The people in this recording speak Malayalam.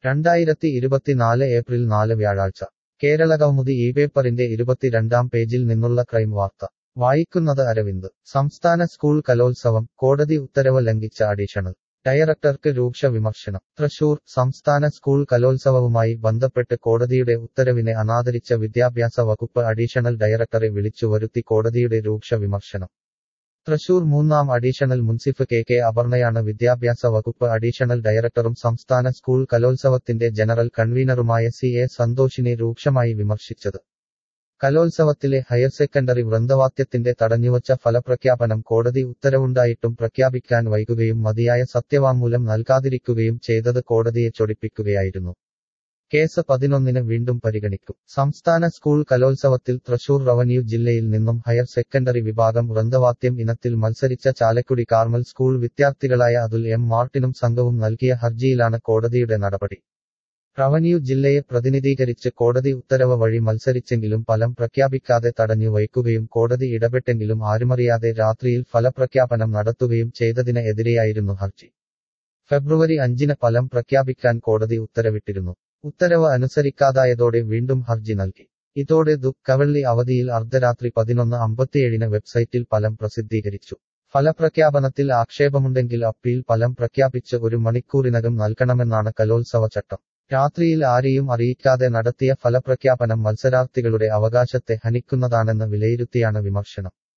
രണ്ടായിരത്തി ഇരുപത്തിനാല് ഏപ്രിൽ നാല് വ്യാഴാഴ്ച കേരളകൗമുദി ഈ പേപ്പറിന്റെ ഇരുപത്തിരണ്ടാം പേജിൽ നിന്നുള്ള ക്രൈം വാർത്ത വായിക്കുന്നത് അരവിന്ദ് സംസ്ഥാന സ്കൂൾ കലോത്സവം കോടതി ഉത്തരവ് ലംഘിച്ച അഡീഷണൽ ഡയറക്ടർക്ക് രൂക്ഷ വിമർശനം തൃശൂർ സംസ്ഥാന സ്കൂൾ കലോത്സവവുമായി ബന്ധപ്പെട്ട് കോടതിയുടെ ഉത്തരവിനെ അനാദരിച്ച വിദ്യാഭ്യാസ വകുപ്പ് അഡീഷണൽ ഡയറക്ടറെ വിളിച്ചു വരുത്തി കോടതിയുടെ രൂക്ഷ വിമർശനം തൃശൂർ മൂന്നാം അഡീഷണൽ മുൻസിഫ് കെ കെ അപർണയാണ് വിദ്യാഭ്യാസ വകുപ്പ് അഡീഷണൽ ഡയറക്ടറും സംസ്ഥാന സ്കൂൾ കലോത്സവത്തിന്റെ ജനറൽ കൺവീനറുമായ സി എ സന്തോഷിനെ രൂക്ഷമായി വിമർശിച്ചത് കലോത്സവത്തിലെ ഹയർ സെക്കൻഡറി വൃന്ദവാക്യത്തിന്റെ തടഞ്ഞുവച്ച ഫലപ്രഖ്യാപനം കോടതി ഉത്തരവുണ്ടായിട്ടും പ്രഖ്യാപിക്കാൻ വൈകുകയും മതിയായ സത്യവാങ്മൂലം നൽകാതിരിക്കുകയും ചെയ്തത് കോടതിയെ ചൊടിപ്പിക്കുകയായിരുന്നു കേസ് പതിനൊന്നിന് വീണ്ടും പരിഗണിക്കും സംസ്ഥാന സ്കൂൾ കലോത്സവത്തിൽ തൃശൂർ റവന്യൂ ജില്ലയിൽ നിന്നും ഹയർ സെക്കൻഡറി വിഭാഗം വൃന്ദവാദ്യം ഇനത്തിൽ മത്സരിച്ച ചാലക്കുടി കാർമൽ സ്കൂൾ വിദ്യാർത്ഥികളായ അതുൽ എം മാർട്ടിനും സംഘവും നൽകിയ ഹർജിയിലാണ് കോടതിയുടെ നടപടി റവന്യൂ ജില്ലയെ പ്രതിനിധീകരിച്ച് കോടതി ഉത്തരവ് വഴി മത്സരിച്ചെങ്കിലും ഫലം പ്രഖ്യാപിക്കാതെ തടഞ്ഞു വയ്ക്കുകയും കോടതി ഇടപെട്ടെങ്കിലും ആരുമറിയാതെ രാത്രിയിൽ ഫലപ്രഖ്യാപനം നടത്തുകയും ചെയ്തതിന് എതിരെയായിരുന്നു ഹർജി ഫെബ്രുവരി അഞ്ചിന് ഫലം പ്രഖ്യാപിക്കാൻ കോടതി ഉത്തരവിട്ടിരുന്നു ഉത്തരവ് അനുസരിക്കാതായതോടെ വീണ്ടും ഹർജി നൽകി ഇതോടെ ദുഃഖവള്ളി അവധിയിൽ അർദ്ധരാത്രി പതിനൊന്ന് അമ്പത്തിയേഴിന് വെബ്സൈറ്റിൽ ഫലം പ്രസിദ്ധീകരിച്ചു ഫലപ്രഖ്യാപനത്തിൽ ആക്ഷേപമുണ്ടെങ്കിൽ അപ്പീൽ ഫലം പ്രഖ്യാപിച്ച് ഒരു മണിക്കൂറിനകം നൽകണമെന്നാണ് കലോത്സവ ചട്ടം രാത്രിയിൽ ആരെയും അറിയിക്കാതെ നടത്തിയ ഫലപ്രഖ്യാപനം മത്സരാർത്ഥികളുടെ അവകാശത്തെ ഹനിക്കുന്നതാണെന്ന് വിലയിരുത്തിയാണ് വിമർശനം